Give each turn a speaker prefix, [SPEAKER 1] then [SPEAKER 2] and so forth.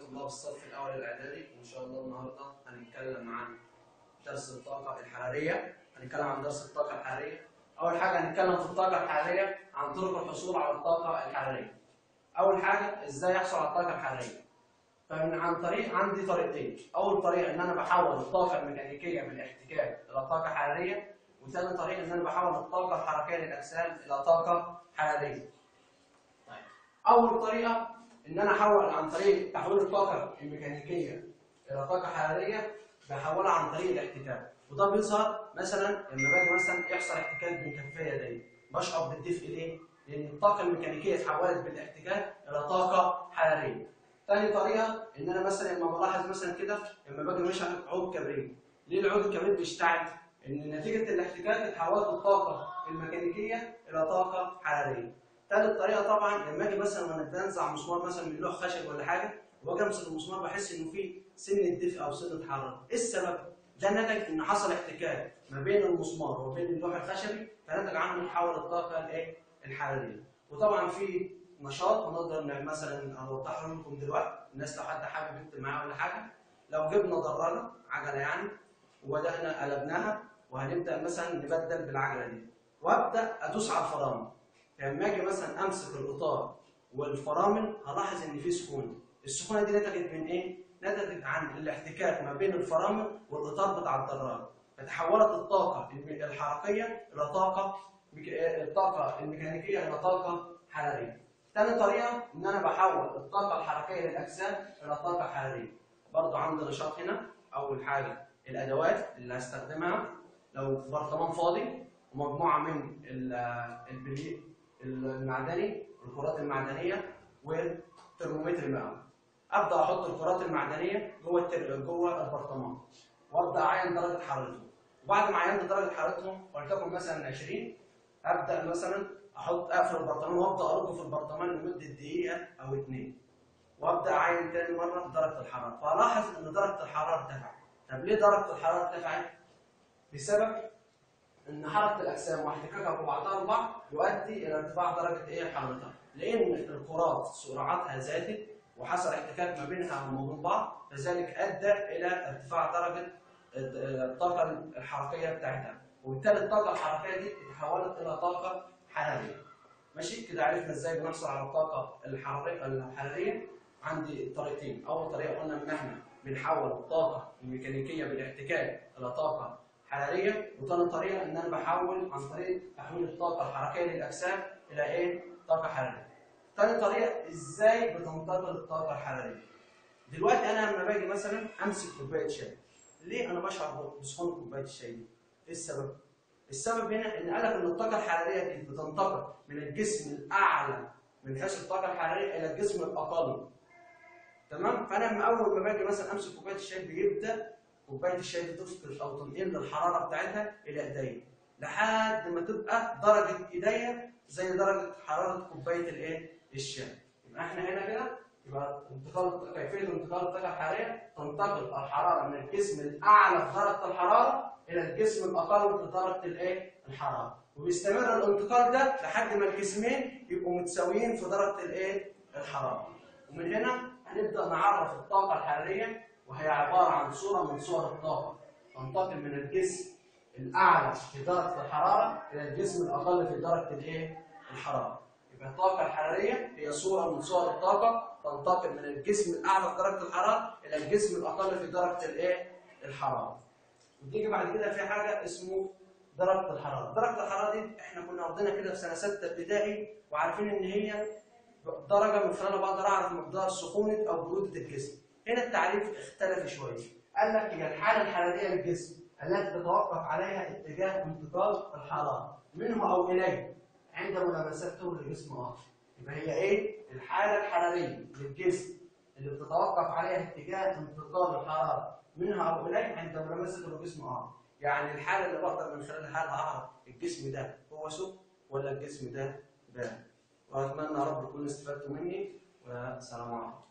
[SPEAKER 1] طلاب الصف الأول الإعدادي وإن شاء الله النهاردة هنتكلم عن درس الطاقة الحرارية هنتكلم عن درس الطاقة الحرارية أول حاجة هنتكلم في الطاقة الحرارية عن طرق الحصول على الطاقة الحرارية أول حاجة إزاي أحصل على الطاقة الحرارية فمن عن طريق عندي طريقتين أول طريقة إن أنا بحول الطاقة الميكانيكية بالاحتكاك إلى طاقة حرارية وثاني طريقة إن أنا بحول الطاقة الحركية للأجسام إلى طاقة حرارية طيب أول طريقة ان انا احول عن طريق تحويل الطاقه الميكانيكيه الى طاقه حراريه بحولها عن طريق الاحتكاك وده بيظهر مثلا لما باجي مثلا يحصل احتكاك بين كفيه يدي بشعر بالدفء ليه؟ لان الطاقه الميكانيكيه اتحولت بالاحتكاك الى طاقه حراريه. ثاني طريقه ان انا مثلا لما بلاحظ مثلا كده لما باجي ماشي على عود كبريت ليه العود الكبريت بيشتعل؟ ان نتيجه الاحتكاك اتحولت الطاقه الميكانيكيه الى طاقه حراريه. ثالث طريقه طبعا لما اجي مثلا وانا بنزع مسمار مثلا من لوح خشب ولا حاجه واجي امسك المسمار بحس انه في سنه دفء او سنه حراره، ايه السبب؟ ده نتج ان حصل احتكاك ما بين المسمار وبين اللوح الخشبي فنتج عنه تحول الطاقه الايه؟ الحراريه. وطبعا في نشاط ونقدر مثلا اوضحه لكم دلوقتي الناس لو حد حابب يكتب معايا ولا حاجه لو جبنا دراجه عجله يعني وبدانا قلبناها وهنبدا مثلا نبدل بالعجله دي وابدا ادوس على الفرامل لما اجي مثلا امسك الاطار والفرامل هلاحظ ان في سخونه السخونه دي نتجت من ايه نتجت عن الاحتكاك ما بين الفرامل والاطار بتاع الدراجه فتحولت الطاقه الحركيه الى طاقه الطاقه الميكانيكيه الى طاقه حراريه ثاني طريقه ان انا بحول الطاقه الحركيه للاجسام الى طاقه حراريه برضه عندي نشاط هنا اول حاجه الادوات اللي هستخدمها لو في برطمان فاضي ومجموعه من البلي المعدني الكرات المعدنيه والترمومتر مئوي ابدا احط الكرات المعدنيه جوه التر... جوه البرطمان وابدا اعين درجه حرارتهم وبعد ما عينت درجه حرارتهم ولتكن مثلا 20 ابدا مثلا احط اقفل البرطمان وابدا ارد في البرطمان لمده دقيقه او اثنين وابدا اعين تاني مره درجه الحراره فالاحظ ان درجه الحراره ارتفعت طب ليه درجه الحراره ارتفعت بسبب ان حركه الاجسام واحتكاكها ببعضها البعض يؤدي الى ارتفاع درجه ايه حرارتها لان الكرات سرعتها زادت وحصل احتكاك ما بينها وما بين بعض فذلك ادى الى ارتفاع درجه الطاقه الحركيه بتاعتها وبالتالي الطاقه الحركيه دي تحولت الى طاقه حراريه ماشي كده عرفنا ازاي بنحصل على الطاقه الحراريه الحراريه عندي طريقتين اول طريقه قلنا ان احنا بنحول الطاقه الميكانيكيه بالاحتكاك الى طاقه حراريه وثاني طريقه ان انا بحول عن طريق تحويل الطاقه الحركيه للاجسام الى ايه؟ طاقه حراريه. ثاني طريقه ازاي بتنتقل الطاقه الحراريه؟ دلوقتي انا لما باجي مثلا امسك كوبايه شاي ليه انا بشعر بسخونه كوبايه الشاي دي؟ ايه السبب؟ السبب هنا ان قال لك ان الطاقه الحراريه دي بتنتقل من الجسم الاعلى من حيث الطاقه الحراريه الى الجسم الاقل. تمام؟ فانا لما اول ما باجي مثلا امسك كوبايه الشاي بيبدا كوبايه الشاي دي تفقد او تنقل الحراره بتاعتها الى ايديا لحد ما تبقى درجه ايديا زي درجه حراره كوبايه الايه؟ الشاي. يبقى احنا هنا كده يبقى انتقال كيفيه انتقال الطاقه الحراريه تنتقل الحراره من الجسم الاعلى في درجه الحراره الى الجسم الاقل في درجه الايه؟ الحراره. وبيستمر الانتقال ده لحد ما الجسمين يبقوا متساويين في درجه الايه؟ الحراره. ومن هنا هنبدا نعرف الطاقه الحراريه وهي عبارة عن صورة من صور الطاقة تنتقل من الجسم الأعلى في درجة الحرارة إلى الجسم الأقل في درجة الإيه؟ الحرارة. يبقى الطاقة الحرارية هي صورة من صور الطاقة تنتقل من الجسم الأعلى في درجة الحرارة إلى الجسم الأقل في درجة الإيه؟ الحرارة. وتيجي بعد كده في حاجة اسمه درجة الحرارة. درجة الحرارة دي إحنا كنا واخدينها كده في سنة ستة ابتدائي وعارفين إن هي درجة من خلالها بقدر أعرف مقدار سخونة أو برودة الجسم. هنا التعريف اختلف شويه قال لك هي الحاله الحراريه للجسم التي تتوقف عليها اتجاه انتقال الحراره منه او اليه عند ملامسته لجسم اخر يبقى هي ايه الحاله الحراريه للجسم اللي بتتوقف عليها اتجاه انتقال الحراره منها او اليه عند ملامسته لجسم اخر يعني الحاله اللي بقدر من خلالها اعرف الجسم ده هو سخن ولا الجسم ده بارد واتمنى يا رب تكونوا استفدتوا مني والسلام عليكم